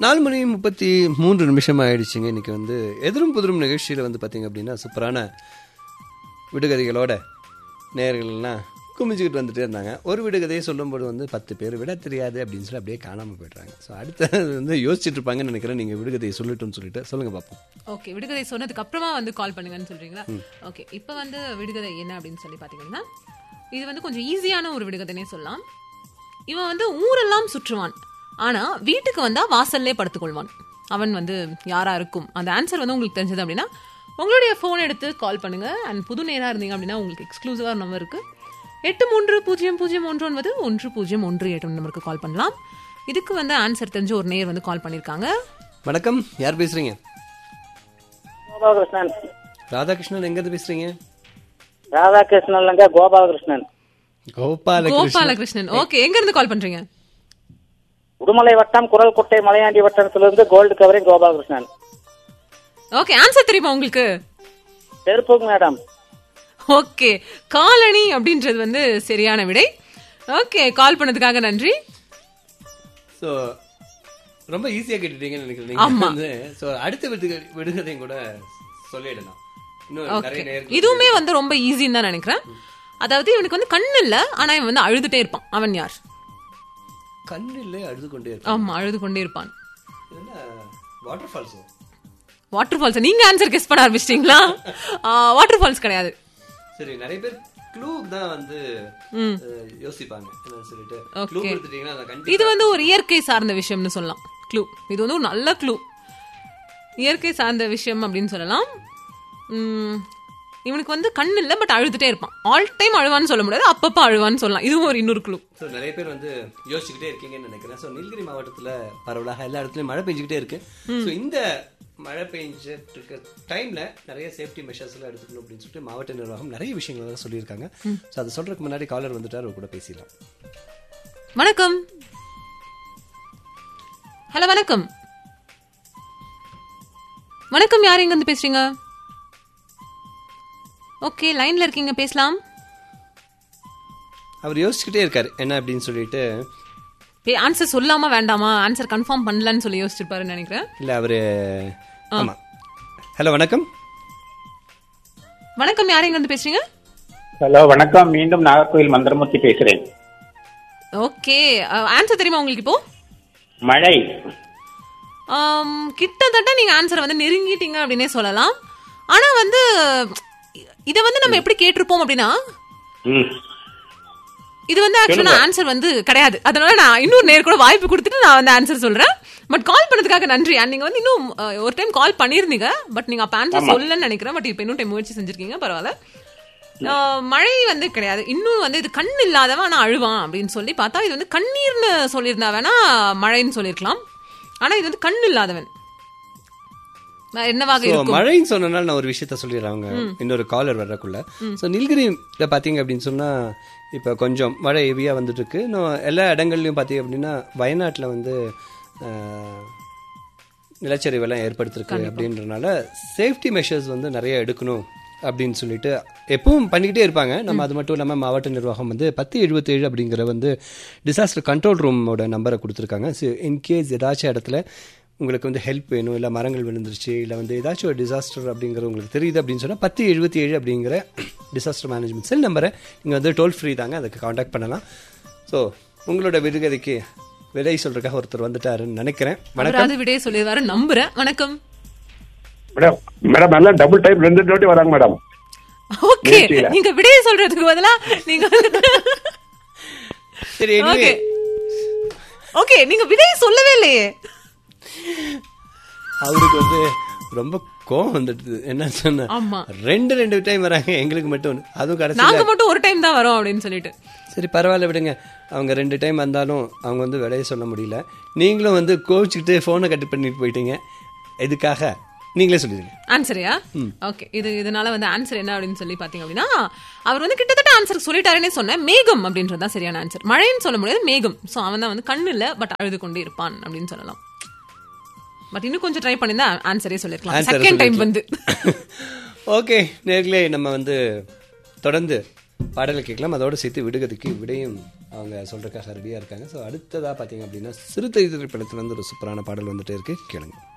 நாலு மணி முப்பத்தி மூன்று நிமிஷம் ஆயிடுச்சுங்க இன்னைக்கு வந்து எதிரும் புதிரும் நிகழ்ச்சியில் வந்து பார்த்தீங்க அப்படின்னா சூப்பரான விடுகதைகளோட நேர்கள்லாம் குமிஞ்சுக்கிட்டு வந்துட்டே இருந்தாங்க ஒரு விடுகதையை சொல்லும்போது வந்து பத்து பேர் விட தெரியாது அப்படின்னு சொல்லி அப்படியே காணாமல் போயிடுறாங்க ஸோ அடுத்தது வந்து யோசிச்சுட்டு இருப்பாங்கன்னு நினைக்கிறேன் நீங்கள் விடுகதையை சொல்லட்டும்னு சொல்லிட்டு சொல்லுங்க பார்ப்போம் ஓகே விடுகதை சொன்னதுக்கு அப்புறமா வந்து கால் பண்ணுங்கன்னு சொல்றீங்களா ஓகே இப்போ வந்து விடுகதை என்ன அப்படின்னு சொல்லி பாத்தீங்கன்னா இது வந்து கொஞ்சம் ஈஸியான ஒரு விடுகதைனே சொல்லலாம் இவன் வந்து ஊரெல்லாம் சுற்றுவான் ஆனா வீட்டுக்கு வந்தா வாசல்லே படுத்துக்கொள்வான் அவன் வந்து யாரா இருக்கும் அந்த ஆன்சர் வந்து உங்களுக்கு தெரிஞ்சது அப்படின்னா உங்களுடைய ஃபோன் எடுத்து கால் பண்ணுங்க அண்ட் புது நேரா இருந்தீங்க அப்படின்னா உங்களுக்கு எக்ஸ்க்ளூசிவா நம்பர் இருக்கு எட்டு மூன்று பூஜ்ஜியம் பூஜ்ஜியம் ஒன்று ஒன்பது ஒன்று பூஜ்ஜியம் ஒன்று எட்டு நம்பருக்கு கால் பண்ணலாம் இதுக்கு வந்து ஆன்சர் தெரிஞ்ச ஒரு நேர் வந்து கால் பண்ணியிருக்காங்க வணக்கம் யார் பேசுறீங்க கோபாலகிருஷ்ணன் ராதாகிருஷ்ணன் எங்கேருந்து பேசுறீங்க ராதாகிருஷ்ணன்லங்க கோபாலகிருஷ்ணன் கோபாலகிருஷ்ணன் கோபாலகிருஷ்ணன் ஓகே எங்க இருந்து கால் பண்றீங்க உடுமலை வட்டம் குரல்குட்டை மலையாண்டி வட்டத்திலிருந்து gold covering Gopalakrishnan okay answer தெரியுமா உங்களுக்கு செருப்புங்க மேடம் ஓகே காலணி அப்படின்றது வந்து சரியான விடை ஓகே கால் பண்ணதுக்காக நன்றி ஸோ ரொம்ப ஈஸியாக கேட்டுட்டீங்கன்னு நினைக்கிறேன் நீங்க வந்து ஸோ அடுத்த விடுக விடுகதையும் கூட சொல்லிடலாம் இன்னும் நிறைய ஓகே நேர்கள் இதுவுமே வந்து ரொம்ப ஈஸின்னு தான் நினைக்கிறேன் அதாவது இவனுக்கு வந்து கண் இல்ல ஆனா இவன் வந்து அழுதுட்டே இருப்பான் அவன் யார் கண்ணிலே அழுது கொண்டே இருக்கும் ஆமா அழுது கொண்டே இருப்பான் வாட்டர் ஃபால்ஸோ வாட்டர் ஃபால்ஸ் நீங்க ஆன்சர் கெஸ் பண்ண ஆரம்பிச்சிட்டீங்களா வாட்டர் ஃபால்ஸ் கிடையாது சரி நிறைய பேர் க்ளூ தான் வந்து அஹ், யோசிப்பாங்க என்னன்னு சொல்லிட்டு க்ளூ Okay. கொடுத்துட்டீங்கன்னா அதை கண்டிப்பா இது வந்து ஒரு இயற்கை சார்ந்த விஷயம்னு சொல்லலாம் க்ளூ இது வந்து ஒரு நல்ல க்ளூ இயற்கை சார்ந்த விஷயம் அப்படின்னு சொல்லலாம் உம், இவனுக்கு வந்து கண் இல்ல பட் அழுதுட்டே இருப்பான் ஆல் டைம் அழுவான்னு சொல்ல முடியாது அப்பப்ப அழுவான்னு சொல்லலாம் இதுவும் ஒரு இன்னொரு க்ளூ ஸோ நிறைய பேர் வந்து யோசிச்சுக்கிட்டே இருக்கீங்கன்னு நினைக்கிறேன் ஸோ நீலகிரி மாவட்டத்துல பரவலாக எல்லா இடத்துலயும் மழை பெஞ்சுக்கிட்டே இருக்கு ஸோ இந்த மழை பெஞ்சிட்டு இருக்க டைம்ல நிறைய சேஃப்டி மெஷர்ஸ் எல்லாம் எடுத்துக்கணும் அப்படின்னு சொல்லிட்டு மாவட்ட நிர்வாகம் நிறைய விஷயங்கள் எல்லாம் சொல்லியிருக்காங்க ஸோ அதை சொல்றதுக்கு முன்னாடி காலர் வந்துட்டார் அவர் கூட பேசிடலாம் வணக்கம் ஹலோ வணக்கம் வணக்கம் யார் எங்க இருந்து பேசுறீங்க ஓகே லைன்ல இருக்கீங்க பேசலாம் அவர் யோசிச்சுக்கிட்டே இருக்காரு என்ன அப்படின்னு சொல்லிட்டு ஆன்சர் சொல்லாமா வேண்டாமா ஆன்சர் கன்ஃபார்ம் பண்ணலன்னு சொல்லி யோசிச்சிருப்பாருன்னு நினைக்கிறேன் இல்ல அவரு ஆமா ஹலோ வணக்கம் வணக்கம் யார் எங்க இருந்து பேசுறீங்க ஹலோ வணக்கம் மீண்டும் நாகர்கோவில் மந்திரமூர்த்தி பேசுறேன் ஓகே ஆன்சர் தெரியுமா உங்களுக்கு இப்போ மழை ஆம், கிட்டத்தட்ட நீங்க ஆன்சர் வந்து நெருங்கிட்டீங்க அப்படின்னே சொல்லலாம் ஆனா வந்து இத வந்து நம்ம எப்படி கேட்டிருப்போம் அப்படின்னா ம். இது வந்து ஆக்சுவலா ஆன்சர் வந்து கிடையாது அதனால நான் இன்னொரு நேர் கூட வாய்ப்பு கொடுத்துட்டு நான் வந்து ஆன்சர் சொல்றேன் பட் கால் பண்ணதுக்காக நன்றி அண்ட் நீங்க வந்து இன்னும் அஹ், ஒரு டைம் கால் பண்ணிருந்தீங்க பட் நீங்க அப்ப ஆன்சர் சொல்லலன்னு நினைக்கிறேன் பட் இப்ப இன்னும் டைம் முயற்சி செஞ்சிருக்கீங்க பரவாயில்ல அஹ், மழை வந்து கிடையாது இன்னும் வந்து இது கண் இல்லாதவன் ஆனா அழுவான் அப்படின்னு சொல்லி பார்த்தா இது வந்து கண்ணீர்னு சொல்லியிருந்தா வேணா மழைன்னு சொல்லியிருக்கலாம் ஆனா இது வந்து கண் இல்லாதவன் வேற என்னவாக ஸோ இருக்கும் மழைன்னு சொன்னனால நான் ஒரு விஷயத்த சொல்லிடுறேன் அவங்க இன்னொரு காலர் வர்றக்குள்ள ஸோ நீலகிரியில் பார்த்தீங்க அப்படின்னு சொன்னா இப்போ கொஞ்சம் மழை ஹெவியாக வந்துட்டு இருக்கு இன்னும் எல்லா இடங்கள்லையும் பார்த்தீங்க அப்படின்னா வயநாட்டில் வந்து ஆஹ், நிலச்சரிவெல்லாம் ஏற்படுத்திருக்கு அப்படின்றனால சேஃப்டி மெஷர்ஸ் வந்து நிறைய எடுக்கணும் அப்படின்னு சொல்லிட்டு எப்பவும் பண்ணிக்கிட்டே இருப்பாங்க நம்ம அது மட்டும் இல்லாமல் மாவட்ட நிர்வாகம் வந்து பத்து எழுபத்தேழு அப்படிங்கிற வந்து டிசாஸ்டர் கண்ட்ரோல் ரூமோட நம்பரை கொடுத்துருக்காங்க ஸோ இன்கேஸ் ஏதாச்சும் இடத்துல உங்களுக்கு வந்து ஹெல்ப் வேணும் இல்லை மரங்கள் விழுந்துருச்சு இல்லை வந்து ஏதாச்சும் ஒரு டிசாஸ்டர் அப்படிங்கிற உங்களுக்கு தெரியுது அப்படின்னு சொன்னால் பத்து எழுபத்தி ஏழு அப்படிங்கிற டிசாஸ்டர் மேனேஜ்மெண்ட் செல் நம்பரை நீங்கள் வந்து டோல் ஃப்ரீ தாங்க அதுக்கு காண்டாக்ட் பண்ணலாம் ஸோ உங்களோட விடுகதைக்கு விலை சொல்றதுக்காக ஒருத்தர் வந்துட்டாருன்னு நினைக்கிறேன் வணக்கம் அவராது விடைய சொல்லிடுவாரு நம்புறேன் வணக்கம் மேடம் மேடம் நல்லா டபுள் டைம் ரெண்டு வாட்டி வராங்க மேடம் ஓகே நிகழ்ச்சியில. நீங்க விடைய சொல்றதுக்கு பதிலா நீங்க சரி anyway, ஓகே ஓகே நீங்க விடைய சொல்லவே இல்லையே அவருக்கு வந்து ரொம்ப கோவம் வந்துடுது என்ன சொன்ன ஆமா. ரெண்டு ரெண்டு டைம் வராங்க எங்களுக்கு மட்டும் ஒண்ணு. அதுவும் நாங்க கடைசியில் மட்டும் ஒரு டைம் தான் வரோம் அப்படின்னு சொல்லிட்டு சரி பரவாயில்ல விடுங்க அவங்க ரெண்டு டைம் வந்தாலும் அவங்க வந்து விலையை சொல்ல முடியல நீங்களும் வந்து கோவிச்சுக்கிட்டு ஃபோனை கட் பண்ணிட்டு போயிட்டீங்க இதுக்காக நீங்களே சொல்லிடுங்க ஆன்சரியா ஓகே இது இதனால வந்து ஆன்சர் என்ன அப்படின்னு சொல்லி பாத்தீங்க அப்படின்னா அவர் வந்து கிட்டத்தட்ட ஆன்சர் சொல்லிட்டாருன்னே சொன்னேன் மேகம் அப்படின்றது தான் சரியான ஆன்சர் மழைன்னு சொல்ல முடியாது மேகம் சோ அவன் தான் வந்து கண்ணு இல்ல பட் அழுது கொண்டே இருப்பான் அப்படின்னு சொல்லலாம் பட் இன்னும் கொஞ்சம் ட்ரை பண்ணிருந்தா ஆன்சரே சொல்லிருக்கலாம் Answer செகண்ட் டைம் வந்து ஓகே நேர்களே நம்ம வந்து தொடர்ந்து பாடலை கேட்கலாம் அதோட சேர்த்து விடுகதைக்கு விடையும் அவங்க சொல்றதுக்காக ரெடியாக இருக்காங்க ஸோ அடுத்ததாக பார்த்தீங்க அப்படின்னா சிறுத்தை திரைப்படத்துல இருந்து ஒரு சூப்பரான பாடல் வந்துட்டே இருக்கு கேளுங்க